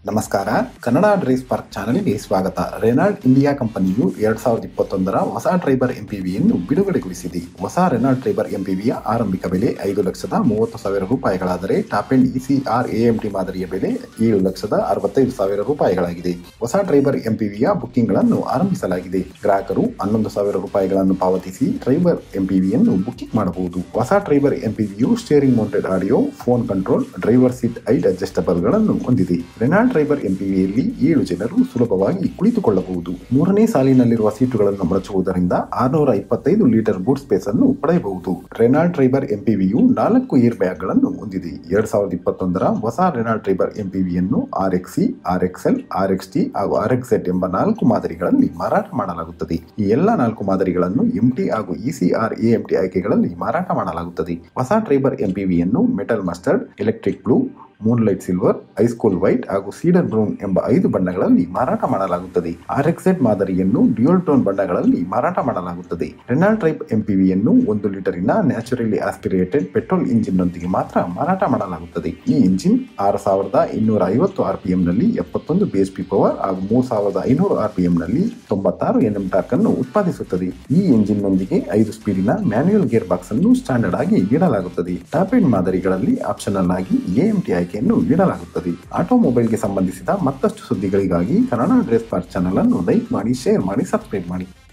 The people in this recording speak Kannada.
ನಮಸ್ಕಾರ ಕನ್ನಡ ಡ್ರೈವ್ ಪಾರ್ಕ್ ಚಾನೆಲ್ಗೆ ಸ್ವಾಗತ ರೆನಾಲ್ಡ್ ಇಂಡಿಯಾ ಕಂಪನಿಯು ಎರಡ್ ಸಾವಿರದ ಇಪ್ಪತ್ತೊಂದರ ಹೊಸ ಡ್ರೈವರ್ ಎಂಪಿವಿಯನ್ನು ಬಿಡುಗಡೆಗೊಳಿಸಿದೆ ಹೊಸ ರೆನಾಲ್ಡ್ ಡ್ರೈವರ್ ಎಂಪಿವಿಯ ಆರಂಭಿಕ ಬೆಲೆ ಐದು ಲಕ್ಷದ ಮೂವತ್ತು ಸಾವಿರ ರೂಪಾಯಿಗಳಾದರೆ ಟಾಪ್ ಎಂಡ್ ಇಸಿಆರ್ ಎಎಂಟಿ ಮಾದರಿಯ ಬೆಲೆ ಏಳು ಲಕ್ಷದ ಅರವತ್ತೈದು ಸಾವಿರ ರೂಪಾಯಿಗಳಾಗಿದೆ ಹೊಸ ಡ್ರೈವರ್ ಎಂಪಿವಿಯ ಬುಕ್ಕಿಂಗ್ಗಳನ್ನು ಆರಂಭಿಸಲಾಗಿದೆ ಗ್ರಾಹಕರು ಹನ್ನೊಂದು ಸಾವಿರ ರೂಪಾಯಿಗಳನ್ನು ಪಾವತಿಸಿ ಡ್ರೈವರ್ ಎಂಪಿವಿಯನ್ನು ಬುಕ್ಕಿಂಗ್ ಮಾಡಬಹುದು ಹೊಸ ಡ್ರೈವರ್ ಎಂಪಿವಿಯು steering mounted audio phone control driver seat height ಅಡ್ಜಸ್ಟಬಲ್ಗಳನ್ನು ಹೊಂದಿದೆ ರೆನಾಲ್ಡ್ ಡ್ರೈವರ್ ಎಂಪಿವಿಯಲ್ಲಿ ಏಳು ಜನರು ಸುಲಭವಾಗಿ ಕುಳಿತುಕೊಳ್ಳಬಹುದು ಮೂರನೇ ಸಾಲಿನಲ್ಲಿರುವ ಸೀಟುಗಳನ್ನು ಬಳಸುವುದರಿಂದ ಆರುನೂರ ಇಪ್ಪತ್ತೈದು ಲೀಟರ್ ಬೂಟ್ ಸ್ಪೇಸ್ ಅನ್ನು ಪಡೆಯಬಹುದು ರೆನಾಲ್ಡ್ ಡ್ರೈವರ್ ಎಂಪಿವಿಯು ನಾಲ್ಕು ಏರ್ ಬ್ಯಾಗ್ ಗಳನ್ನು ಹೊಂದಿದೆ ಎರಡ್ ಸಾವಿರದ ಇಪ್ಪತ್ತೊಂದರ ಹೊಸ ರೆನಾಲ್ಡ್ ಡ್ರೈವರ್ ಎಂಪಿವಿಯನ್ನು R X C R X L R X T ಹಾಗೂ ಆರ್ ಎಕ್ಸ್ ಎಡ್ ಎಂಬ ನಾಲ್ಕು ಮಾದರಿಗಳಲ್ಲಿ ಮಾರಾಟ ಮಾಡಲಾಗುತ್ತದೆ ಈ ಎಲ್ಲ ನಾಲ್ಕು ಮಾದರಿಗಳನ್ನು ಎಂಟಿ ಹಾಗೂ ಇಸಿಆರ್ ಎಎಂಟಿ ಆಯ್ಕೆಗಳಲ್ಲಿ ಮಾರಾಟ ಮಾಡಲಾಗುತ್ತದೆ ಹೊಸ ಡ್ರೈವರ್ ಎಂಪಿವಿಯನ್ನು metal mustard electric blue moonlight silver ice cool white ಹಾಗೂ ಸೀಡರ್ ಬ್ರೌನ್ ಎಂಬ ಐದು ಬಣ್ಣಗಳಲ್ಲಿ ಮಾರಾಟ ಮಾಡಲಾಗುತ್ತದೆ ಆರ್ ಎಕ್ಸೆಡ್ ಮಾದರಿಯನ್ನು ಡ್ಯೂಯಲ್ ಟೋನ್ ಬಣ್ಣಗಳಲ್ಲಿ ಮಾರಾಟ ಮಾಡಲಾಗುತ್ತದೆ ರೆನಾಲ್ಡ್ ಟೈಪ್ ಎಂಪಿವಿಯನ್ನು ಒಂದು ಲೀಟರಿನ ನ್ಯಾಚುರಲಿ ಆಸ್ಪಿರೇಟೆಡ್ ಪೆಟ್ರೋಲ್ ಇಂಜಿನ್ ನೊಂದಿಗೆ ಮಾತ್ರ ಮಾರಾಟ ಮಾಡಲಾಗುತ್ತದೆ ಈ ಇಂಜಿನ್ ಆರು ಸಾವಿರದ ಇನ್ನೂರ ಐವತ್ತು ಆರ್ ಪಿ ನಲ್ಲಿ ಎಪ್ಪತ್ತೊಂದು ಬಿಎಸ್ಪಿ ಪವರ್ ಹಾಗೂ ಮೂರು ಸಾವಿರದ ಐನೂರು ಆರ್ ಪಿ ನಲ್ಲಿ ತೊಂಬತ್ತಾರು ಎನ್ ಎಂ ಟಾರ್ಕ್ ಅನ್ನು ಉತ್ಪಾದಿಸುತ್ತದೆ ಈ ಇಂಜಿನ್ ನೊಂದಿಗೆ ಐದು ಸ್ಪೀಡಿನ ಮ್ಯಾನ್ಯುಯಲ್ ಗೇರ್ ಬಾಕ್ಸ್ ಅನ್ನು ಸ್ಟ್ಯಾಂಡರ್ಡ್ ಆಗಿ ನೀಡಲಾಗುತ್ತದೆ ಟಾಪ್ ಎಂಡ್ ಮಾದರಿಗಳಲ್ಲಿ ಆಪ್ಷನಲ್ ಆಗಿ ಎಎಂಟಿ ಆಯ್ಕೆಯನ್ನು ನೀಡಲಾಗುತ್ತದೆ ಆಟೋಮೊಬೈಲ್ಗೆ ಸಂಬಂಧಿಸಿದ ಮತ್ತಷ್ಟು ಸುದ್ದಿಗಳಿಗಾಗಿ ಕನ್ನಡ ಡ್ರೆಸ್ ಪಾರ್ಕ್ ಚಾನಲ್ ಅನ್ನು ಲೈಕ್ ಮಾಡಿ ಶೇರ್ ಮಾಡಿ ಸಬ್ಸ್ಕ್ರೈಬ್ ಮಾಡಿ